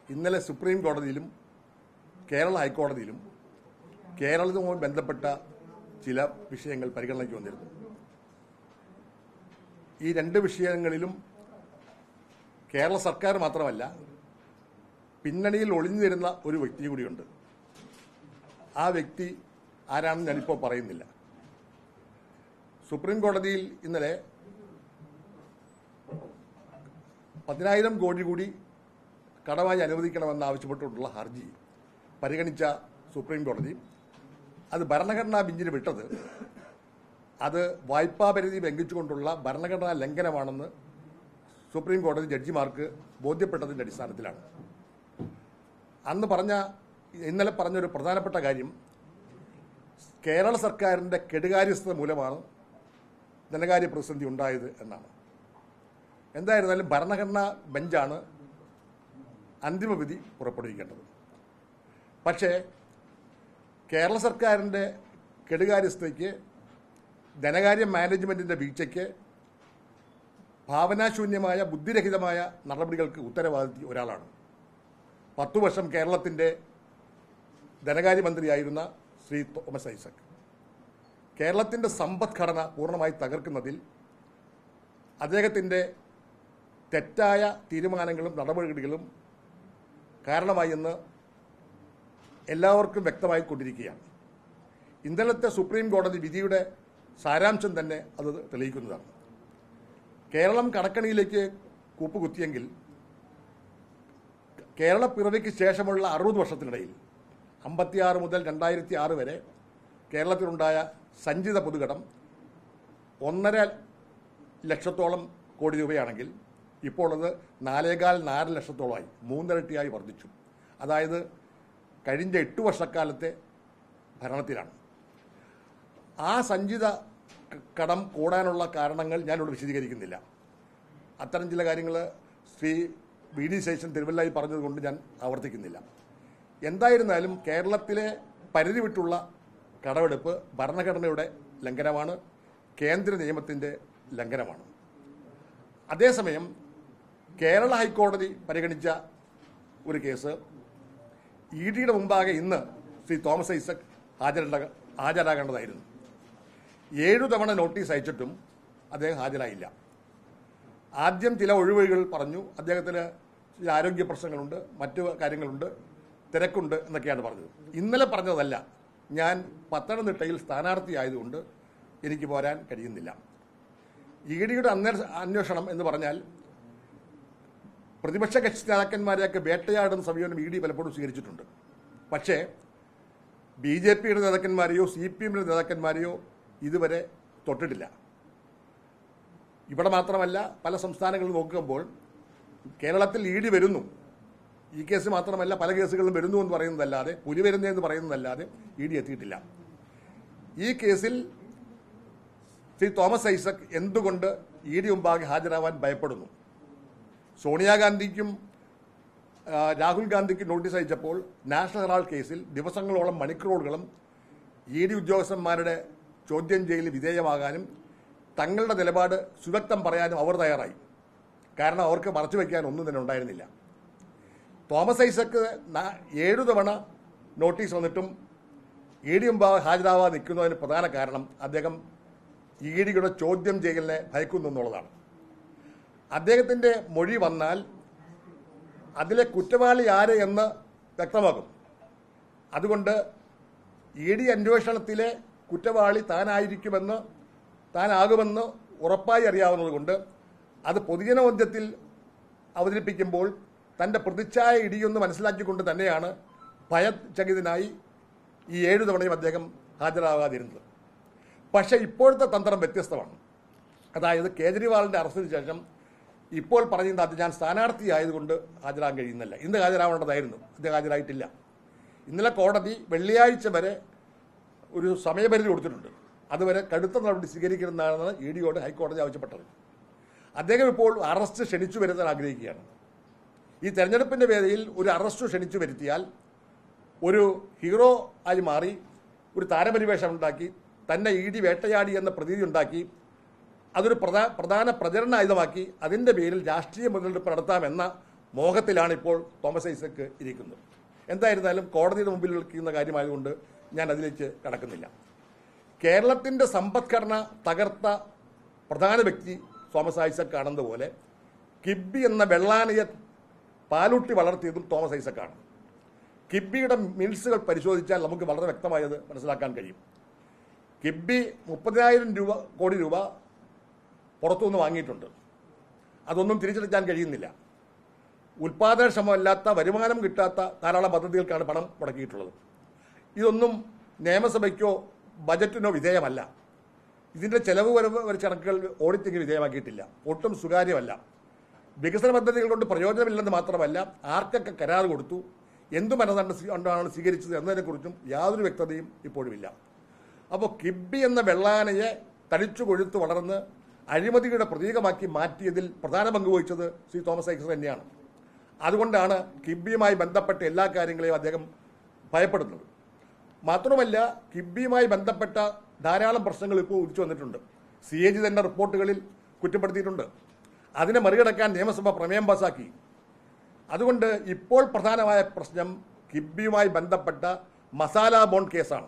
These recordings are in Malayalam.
ഇന്നലെ സുപ്രീം കോടതിയിലും കേരള ഹൈക്കോടതിയിലും കേരളവുമായി ബന്ധപ്പെട്ട ചില വിഷയങ്ങൾ പരിഗണനയ്ക്ക് വന്നിരുന്നു ഈ രണ്ട് വിഷയങ്ങളിലും കേരള സർക്കാർ മാത്രമല്ല പിന്നണിയിൽ ഒളിഞ്ഞിരുന്ന ഒരു വ്യക്തി കൂടിയുണ്ട് ആ വ്യക്തി ആരാണെന്ന് ഞാനിപ്പോൾ പറയുന്നില്ല സുപ്രീം കോടതിയിൽ ഇന്നലെ പതിനായിരം കോടി കൂടി കടമായി അനുവദിക്കണമെന്ന് ആവശ്യപ്പെട്ടുകൊണ്ടുള്ള ഹർജി പരിഗണിച്ച സുപ്രീം കോടതി അത് ഭരണഘടനാ ബെഞ്ചിന് വിട്ടത് അത് വായ്പാ പരിധി ലംഘിച്ചുകൊണ്ടുള്ള ഭരണഘടനാ ലംഘനമാണെന്ന് സുപ്രീം കോടതി ജഡ്ജിമാർക്ക് ബോധ്യപ്പെട്ടതിന്റെ അടിസ്ഥാനത്തിലാണ് അന്ന് പറഞ്ഞ ഇന്നലെ പറഞ്ഞൊരു പ്രധാനപ്പെട്ട കാര്യം കേരള സർക്കാരിന്റെ കെടുകാര്യസ്ഥത മൂലമാണ് ധനകാര്യ പ്രതിസന്ധി ഉണ്ടായത് എന്നാണ് എന്തായിരുന്നാലും ഭരണഘടനാ ബെഞ്ചാണ് അന്തിമവിധി പുറപ്പെടുവിക്കേണ്ടത് പക്ഷേ കേരള സർക്കാരിൻ്റെ കെടുകാര്യസ്ഥതയ്ക്ക് ധനകാര്യ മാനേജ്മെന്റിന്റെ വീഴ്ചയ്ക്ക് ഭാവനാശൂന്യമായ ബുദ്ധിരഹിതമായ നടപടികൾക്ക് ഉത്തരവാദിത്തി ഒരാളാണ് പത്തു വർഷം കേരളത്തിന്റെ ധനകാര്യമന്ത്രിയായിരുന്ന ശ്രീ തോമസ് ഐസക് കേരളത്തിന്റെ സമ്പദ്ഘടന പൂർണ്ണമായി തകർക്കുന്നതിൽ അദ്ദേഹത്തിന്റെ തെറ്റായ തീരുമാനങ്ങളും നടപടികളും കാരണമായി എന്ന് എല്ലാവർക്കും വ്യക്തമായി കൊണ്ടിരിക്കുകയാണ് ഇന്നലത്തെ സുപ്രീം കോടതി വിധിയുടെ സാരാംശം തന്നെ അത് തെളിയിക്കുന്നതാണ് കേരളം കടക്കണിയിലേക്ക് കൂപ്പുകുത്തിയെങ്കിൽ കേരള പിറവിക്ക് ശേഷമുള്ള അറുപത് വർഷത്തിനിടയിൽ അമ്പത്തിയാറ് മുതൽ രണ്ടായിരത്തി ആറ് വരെ കേരളത്തിലുണ്ടായ സഞ്ചിത പൊതുകടം ഒന്നര ലക്ഷത്തോളം കോടി രൂപയാണെങ്കിൽ ഇപ്പോൾ അത് നാലേകാൽ നാല് ലക്ഷത്തോളമായി മൂന്നിരട്ടിയായി വർദ്ധിച്ചു അതായത് കഴിഞ്ഞ എട്ട് വർഷക്കാലത്തെ ഭരണത്തിലാണ് ആ സഞ്ചിത ക- കടം കൂടാനുള്ള കാരണങ്ങൾ ഞാനിവിടെ വിശദീകരിക്കുന്നില്ല അത്തരം ചില കാര്യങ്ങൾ ശ്രീ വി ഡി ശേഷൻ തിരുവല്ലായി പറഞ്ഞതുകൊണ്ട് ഞാൻ ആവർത്തിക്കുന്നില്ല എന്തായിരുന്നാലും കേരളത്തിലെ പരിധി വിട്ടുള്ള കടമെടുപ്പ് ഭരണഘടനയുടെ ലംഘനമാണ് കേന്ദ്ര നിയമത്തിൻ്റെ ലംഘനമാണ് അതേസമയം കേരള ഹൈക്കോടതി പരിഗണിച്ച ഒരു കേസ് ഇ ഡിയുടെ മുമ്പാകെ ഇന്ന് ശ്രീ തോമസ് ഐസക് ഹാജരാ ഹാജരാകേണ്ടതായിരുന്നു ഏഴു തവണ നോട്ടീസ് അയച്ചിട്ടും അദ്ദേഹം ഹാജരായില്ല ആദ്യം ചില ഒഴിവുകൾ പറഞ്ഞു അദ്ദേഹത്തിന് ചില ആരോഗ്യ പ്രശ്നങ്ങളുണ്ട് മറ്റു കാര്യങ്ങളുണ്ട് തിരക്കുണ്ട് എന്നൊക്കെയാണ് പറഞ്ഞത് ഇന്നലെ പറഞ്ഞതല്ല ഞാൻ പത്തനംതിട്ടയിൽ സ്ഥാനാർത്ഥിയായതുകൊണ്ട് എനിക്ക് പോരാൻ കഴിയുന്നില്ല ഇ ഡിയുടെ അന്വേഷണം എന്ന് പറഞ്ഞാൽ പ്രതിപക്ഷ കക്ഷി നേതാക്കന്മാരെയൊക്കെ വേട്ടയാടുന്ന സമീപനം ഇ ഡി പലപ്പോഴും സ്വീകരിച്ചിട്ടുണ്ട് പക്ഷേ ബി ജെ പിയുടെ നേതാക്കന്മാരെയോ സി പി എമ്മിന്റെ നേതാക്കന്മാരെയോ ഇതുവരെ തൊട്ടിട്ടില്ല ഇവിടെ മാത്രമല്ല പല സംസ്ഥാനങ്ങളിൽ നോക്കുമ്പോൾ കേരളത്തിൽ ഇ ഡി വരുന്നു ഈ കേസ് മാത്രമല്ല പല കേസുകളും വരുന്നു എന്ന് പറയുന്നതല്ലാതെ പുലി വരുന്നതെന്ന് പറയുന്നതല്ലാതെ ഇ ഡി എത്തിയിട്ടില്ല ഈ കേസിൽ ശ്രീ തോമസ് ഐസക് എന്തുകൊണ്ട് ഇ ഡി മുമ്പാകെ ഹാജരാവാൻ ഭയപ്പെടുന്നു സോണിയാഗാന്ധിക്കും ആ, രാഹുൽ ഗാന്ധിക്കും നോട്ടീസ് അയച്ചപ്പോൾ നാഷണൽ ഹെറാൾഡ് കേസിൽ ദിവസങ്ങളോളം മണിക്കൂറുകളും ഇ ഡി ഉദ്യോഗസ്ഥന്മാരുടെ ചോദ്യം ചെയ്യലിൽ വിധേയമാകാനും തങ്ങളുടെ നിലപാട് സുവ്യക്തം പറയാനും അവർ തയ്യാറായി കാരണം അവർക്ക് മറച്ചു വയ്ക്കാൻ ഒന്നും തന്നെ ഉണ്ടായിരുന്നില്ല തോമസ് ഐസക്ക് നാ- ഏഴു തവണ നോട്ടീസ് വന്നിട്ടും ഇ ഡി മുമ്പാകെ ഹാജരാവാതെ നിൽക്കുന്നതിന് പ്രധാന കാരണം അദ്ദേഹം ഇ ഡിയുടെ ചോദ്യം ചെയ്യലിനെ ഭയക്കുന്നു എന്നുള്ളതാണ് അദ്ദേഹത്തിന്റെ മൊഴി വന്നാൽ അതിലെ കുറ്റവാളി ആര് എന്ന് വ്യക്തമാകും അതുകൊണ്ട് ഇ ഡി അന്വേഷണത്തിലെ കുറ്റവാളി താനായിരിക്കുമെന്ന് താനാകുമെന്ന് ഉറപ്പായി അറിയാവുന്നതുകൊണ്ട് അത് പൊതുജനമധ്യത്തിൽ അവതരിപ്പിക്കുമ്പോൾ തന്റെ പ്രതിച്ഛായ ഇടിയൊന്ന് മനസ്സിലാക്കിക്കൊണ്ട് തന്നെയാണ് ഭയചകിതനായി ഈ ഏഴു തവണയും അദ്ദേഹം ഹാജരാകാതിരുന്നത് പക്ഷേ ഇപ്പോഴത്തെ തന്ത്രം വ്യത്യസ്തമാണ് അതായത് കേജ്രിവാളിന്റെ അറസ്റ്റിന് ശേഷം ഇപ്പോൾ പറയുന്നത് അത് ഞാൻ സ്ഥാനാർത്ഥിയായതുകൊണ്ട് ഹാജരാകാൻ കഴിയുന്നില്ല ഇന്ന് ഹാജരാവേണ്ടതായിരുന്നു അദ്ദേഹം ഹാജരായിട്ടില്ല ഇന്നലെ കോടതി വെള്ളിയാഴ്ച വരെ ഒരു സമയപരിധി കൊടുത്തിട്ടുണ്ട് അതുവരെ കടുത്ത നടപടി സ്വീകരിക്കുന്നതാണ് ഇ ഡിയോട് ഹൈക്കോടതി ആവശ്യപ്പെട്ടത് അദ്ദേഹം ഇപ്പോൾ അറസ്റ്റ് ക്ഷണിച്ചു വരുത്താൻ ആഗ്രഹിക്കുകയാണ് ഈ തെരഞ്ഞെടുപ്പിന്റെ വേദിയിൽ ഒരു അറസ്റ്റ് ക്ഷണിച്ചു വരുത്തിയാൽ ഒരു ഹീറോ ആയി മാറി ഒരു താരപരിവേഷം ഉണ്ടാക്കി തന്നെ ഇ ഡി വേട്ടയാടി എന്ന പ്രതീതി ഉണ്ടാക്കി അതൊരു പ്രധാ പ്രധാന പ്രചരണ ആയുധമാക്കി അതിന്റെ പേരിൽ രാഷ്ട്രീയ മുതലെടുപ്പ് നടത്താമെന്ന മോഹത്തിലാണ് ഇപ്പോൾ തോമസ് ഐസക്ക് ഇരിക്കുന്നത് എന്തായിരുന്നാലും കോടതിയുടെ മുമ്പിൽ നിൽക്കുന്ന കാര്യമായതുകൊണ്ട് ഞാൻ അതിലേക്ക് കടക്കുന്നില്ല കേരളത്തിന്റെ സമ്പദ്ഘടന തകർത്ത പ്രധാന വ്യക്തി തോമസ് ഐസക് ആണെന്നതുപോലെ കിബി എന്ന വെള്ളാനയെ പാലൂട്ടി വളർത്തിയതും തോമസ് ഐസക്കാണ് കിബിയുടെ മിൽസുകൾ പരിശോധിച്ചാൽ നമുക്ക് വളരെ വ്യക്തമായത് മനസ്സിലാക്കാൻ കഴിയും കിബി മുപ്പതിനായിരം രൂപ കോടി രൂപ പുറത്തുനിന്ന് വാങ്ങിയിട്ടുണ്ട് അതൊന്നും തിരിച്ചെടുക്കാൻ കഴിയുന്നില്ല ഉൽപാദനക്ഷമമല്ലാത്ത വരുമാനം കിട്ടാത്ത ധാരാളം പദ്ധതികൾക്കാണ് പണം മുടക്കിയിട്ടുള്ളത് ഇതൊന്നും നിയമസഭയ്ക്കോ ബജറ്റിനോ വിധേയമല്ല ഇതിന്റെ ചെലവ് വരവ് വരെ കണക്കുകൾ ഓഡിറ്റിംഗ് വിധേയമാക്കിയിട്ടില്ല ഒട്ടും സ്വകാര്യമല്ല വികസന പദ്ധതികൾ കൊണ്ട് പ്രയോജനമില്ലെന്ന് മാത്രമല്ല ആർക്കൊക്കെ കരാർ കൊടുത്തു എന്തു മനസ്സാണ് കൊണ്ടാണ് സ്വീകരിച്ചത് എന്നതിനെക്കുറിച്ചും യാതൊരു വ്യക്തതയും ഇപ്പോഴുമില്ല അപ്പോൾ കിബി എന്ന വെള്ളാനയെ തടിച്ചു കൊഴുത്ത് വളർന്ന് അഴിമതിയുടെ പ്രതീകമാക്കി മാറ്റിയതിൽ പ്രധാന പങ്ക് വഹിച്ചത് ശ്രീ തോമസ് ഐസർ തന്നെയാണ് അതുകൊണ്ടാണ് കിബിയുമായി ബന്ധപ്പെട്ട എല്ലാ കാര്യങ്ങളെയും അദ്ദേഹം ഭയപ്പെടുന്നത് മാത്രമല്ല കിബിയുമായി ബന്ധപ്പെട്ട ധാരാളം പ്രശ്നങ്ങൾ ഇപ്പോൾ ഉദിച്ചു വന്നിട്ടുണ്ട് സി എ ജി തന്നെ റിപ്പോർട്ടുകളിൽ കുറ്റപ്പെടുത്തിയിട്ടുണ്ട് അതിനെ മറികടക്കാൻ നിയമസഭ പ്രമേയം പാസാക്കി അതുകൊണ്ട് ഇപ്പോൾ പ്രധാനമായ പ്രശ്നം കിബിയുമായി ബന്ധപ്പെട്ട മസാല ബോണ്ട് കേസാണ്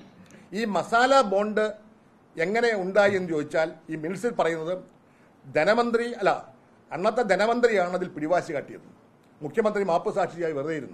ഈ മസാല ബോണ്ട് എങ്ങനെ ഉണ്ടായി എന്ന് ചോദിച്ചാൽ ഈ മിനിറ്റ്സിൽ പറയുന്നത് ധനമന്ത്രി അല്ല അന്നത്തെ ധനമന്ത്രിയാണ് അതിൽ പിടിവാശി കാട്ടിയത് മുഖ്യമന്ത്രി മാപ്പ് സാക്ഷിയായി വെറുതെ ഇരുന്നു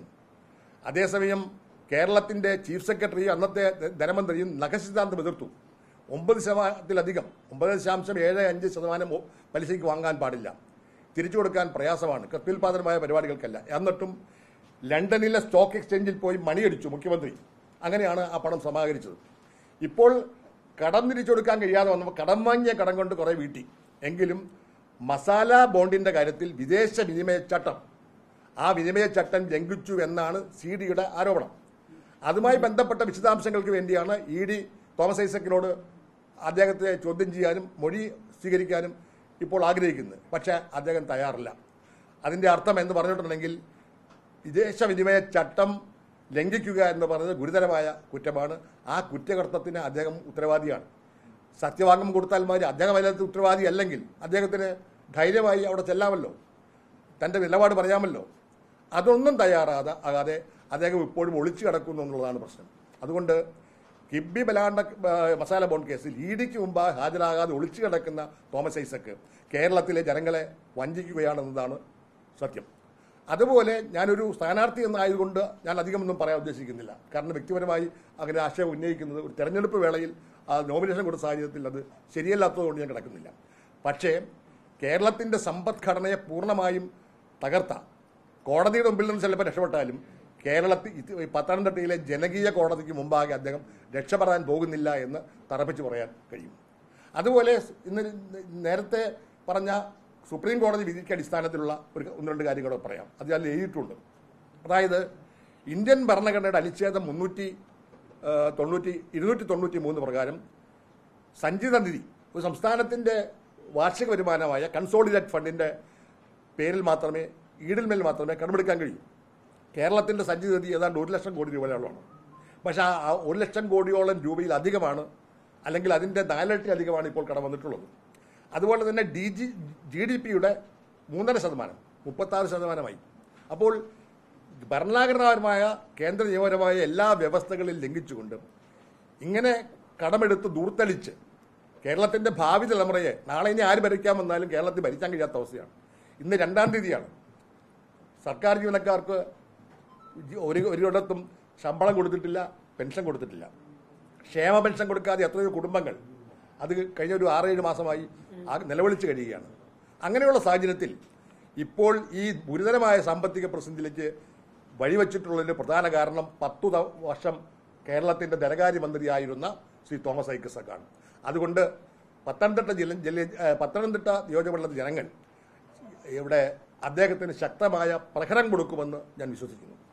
അതേസമയം കേരളത്തിന്റെ ചീഫ് സെക്രട്ടറി അന്നത്തെ ധ- ധനമന്ത്രിയും നഖസിദ്ധാന്തം എതിർത്തു ഒമ്പത് ശതമാനത്തിലധികം ഒമ്പത് ദശാംശം ഏഴ് അഞ്ച് ശതമാനം ഒ- പലിശയ്ക്ക് വാങ്ങാൻ പാടില്ല തിരിച്ചു കൊടുക്കാൻ പ്രയാസമാണ് കൃത്യുൽപാദനമായ പരിപാടികൾക്കല്ല എന്നിട്ടും ലണ്ടനിലെ സ്റ്റോക്ക് എക്സ്ചേഞ്ചിൽ പോയി മണിയടിച്ചു മുഖ്യമന്ത്രി അങ്ങനെയാണ് ആ പണം സമാഹരിച്ചത് ഇപ്പോൾ കടം തിരിച്ചു കൊടുക്കാൻ കഴിയാതെ വന്നപ്പോൾ കടം വാങ്ങിയ കടം കൊണ്ട് കുറെ വീട്ടി എങ്കിലും മസാല ബോണ്ടിന്റെ കാര്യത്തിൽ വിദേശ വിനിമയ ചട്ടം ആ വിനിമയ ചട്ടം ലംഘിച്ചു എന്നാണ് സി ഡിയുടെ ആരോപണം അതുമായി ബന്ധപ്പെട്ട വിശദാംശങ്ങൾക്ക് വേണ്ടിയാണ് ഇ ഡി തോമസ് ഐസക്കിനോട് അദ്ദേഹത്തെ ചോദ്യം ചെയ്യാനും മൊഴി സ്വീകരിക്കാനും ഇപ്പോൾ ആഗ്രഹിക്കുന്നത് പക്ഷേ അദ്ദേഹം തയ്യാറില്ല അതിന്റെ അർത്ഥം എന്ന് പറഞ്ഞിട്ടുണ്ടെങ്കിൽ വിദേശ വിനിമയ ചട്ടം ലംഘിക്കുക എന്ന് പറയുന്നത് ഗുരുതരമായ കുറ്റമാണ് ആ കുറ്റകൃത്യത്തിന് അദ്ദേഹം ഉത്തരവാദിയാണ് സത്യവാങ്കം കൊടുത്താൽ മതി അദ്ദേഹം അതിനകത്ത് ഉത്തരവാദി അല്ലെങ്കിൽ അദ്ദേഹത്തിന് ധൈര്യമായി അവിടെ ചെല്ലാമല്ലോ തന്റെ നിലപാട് പറയാമല്ലോ അതൊന്നും തയ്യാറാതെ ആകാതെ അദ്ദേഹം ഇപ്പോഴും ഒളിച്ചു കിടക്കുന്നു എന്നുള്ളതാണ് പ്രശ്നം അതുകൊണ്ട് കിബി ബലാണ്ട ആ, മസാല ബോണ്ട് കേസിൽ ഇ ഡിക്ക് മുമ്പ് ഹാജരാകാതെ ഒളിച്ചു കിടക്കുന്ന തോമസ് ഐസക്ക് കേരളത്തിലെ ജനങ്ങളെ വഞ്ചിക്കുകയാണെന്നതാണ് സത്യം അതുപോലെ ഞാനൊരു സ്ഥാനാർത്ഥി എന്നായതുകൊണ്ട് ഞാൻ അധികമൊന്നും പറയാൻ ഉദ്ദേശിക്കുന്നില്ല കാരണം വ്യക്തിപരമായി അങ്ങനെ ആശയം ഉന്നയിക്കുന്നത് ഒരു തെരഞ്ഞെടുപ്പ് വേളയിൽ ആ നോമിനേഷൻ കൊടുത്ത സാഹചര്യത്തിൽ അത് ശരിയല്ലാത്തതുകൊണ്ട് ഞാൻ കിടക്കുന്നില്ല പക്ഷേ കേരളത്തിന്റെ സമ്പദ്ഘടനയെ പൂർണ്ണമായും തകർത്ത കോടതിയുടെ മുമ്പിൽ നിന്ന് ചിലപ്പോൾ രക്ഷപ്പെട്ടാലും കേരളത്തിൽ ഇത് ഈ പത്തനംതിട്ടയിലെ ജനകീയ കോടതിക്ക് മുമ്പാകെ അദ്ദേഹം രക്ഷപ്പെടാൻ പോകുന്നില്ല എന്ന് തറപ്പിച്ച് പറയാൻ കഴിയും അതുപോലെ ഇന്ന് നേരത്തെ പറഞ്ഞ സുപ്രീം കോടതി വിധിക്ക് അടിസ്ഥാനത്തിലുള്ള ഒരു ഒന്ന് രണ്ട് കാര്യങ്ങളോ പറയാം അത് അതിൽ എഴുതിയിട്ടുണ്ട് അതായത് ഇന്ത്യൻ ഭരണഘടനയുടെ അനുച്ഛേദം മുന്നൂറ്റി ആ, തൊണ്ണൂറ്റി ഇരുന്നൂറ്റി തൊണ്ണൂറ്റി മൂന്ന് പ്രകാരം സഞ്ചിത നിധി ഒരു സംസ്ഥാനത്തിന്റെ വാർഷിക വരുമാനമായ കൺസോളിഡേറ്റ് ഫണ്ടിന്റെ പേരിൽ മാത്രമേ ഈടിന്മേൽ മാത്രമേ കടമെടുക്കാൻ കഴിയൂ കേരളത്തിന്റെ സഞ്ചിത നിധി ഏതാണ്ട് ഒരു ലക്ഷം കോടി രൂപയോളമാണ് പക്ഷെ ആ ആ ഒരു ലക്ഷം കോടിയോളം രൂപയിൽ അധികമാണ് അല്ലെങ്കിൽ അതിന്റെ നാലിരട്ടി അധികമാണ് ഇപ്പോൾ കടം വന്നിട്ടുള്ളത് അതുപോലെ തന്നെ ഡി ജി ജി ഡി പിയുടെ മൂന്നര ശതമാനം മുപ്പത്താറ് ശതമാനമായി അപ്പോൾ ഭരണഘടനാപരമായ കേന്ദ്ര നിയമപരമായ എല്ലാ വ്യവസ്ഥകളിൽ ലംഘിച്ചുകൊണ്ട് ഇങ്ങനെ കടമെടുത്ത് ദൂർത്തളിച്ച് കേരളത്തിന്റെ ഭാവി തലമുറയെ നാളെ ഇനി ആര് ഭരിക്കാൻ വന്നാലും കേരളത്തിൽ ഭരിക്കാൻ കഴിയാത്ത അവസ്ഥയാണ് ഇന്ന് രണ്ടാം തീയതിയാണ് സർക്കാർ ജീവനക്കാർക്ക് ജി- ഒരു ഒരിടത്തും ശമ്പളം കൊടുത്തിട്ടില്ല പെൻഷൻ കൊടുത്തിട്ടില്ല ക്ഷേമ പെൻഷൻ കൊടുക്കാതെ എത്രയോ കുടുംബങ്ങൾ അത് കഴിഞ്ഞ ഒരു ആറേഴ് മാസമായി ആ നിലവിളിച്ച് കഴിയുകയാണ് അങ്ങനെയുള്ള സാഹചര്യത്തിൽ ഇപ്പോൾ ഈ ഗുരുതരമായ സാമ്പത്തിക പ്രതിസന്ധിയിലേക്ക് വഴിവെച്ചിട്ടുള്ളതിന്റെ പ്രധാന കാരണം പത്തു ത- വർഷം കേരളത്തിന്റെ ധനകാര്യമന്ത്രിയായിരുന്ന ശ്രീ തോമസ് ഐക്കസക്കാണ് അതുകൊണ്ട് പത്തനംതിട്ട ജില്ല ജില്ല ഏ, പത്തനംതിട്ട നിയോജകമണ്ഡലത്തിലെ ജനങ്ങൾ ഇവിടെ അദ്ദേഹത്തിന് ശക്തമായ പ്രഹരം കൊടുക്കുമെന്ന് ഞാൻ വിശ്വസിക്കുന്നു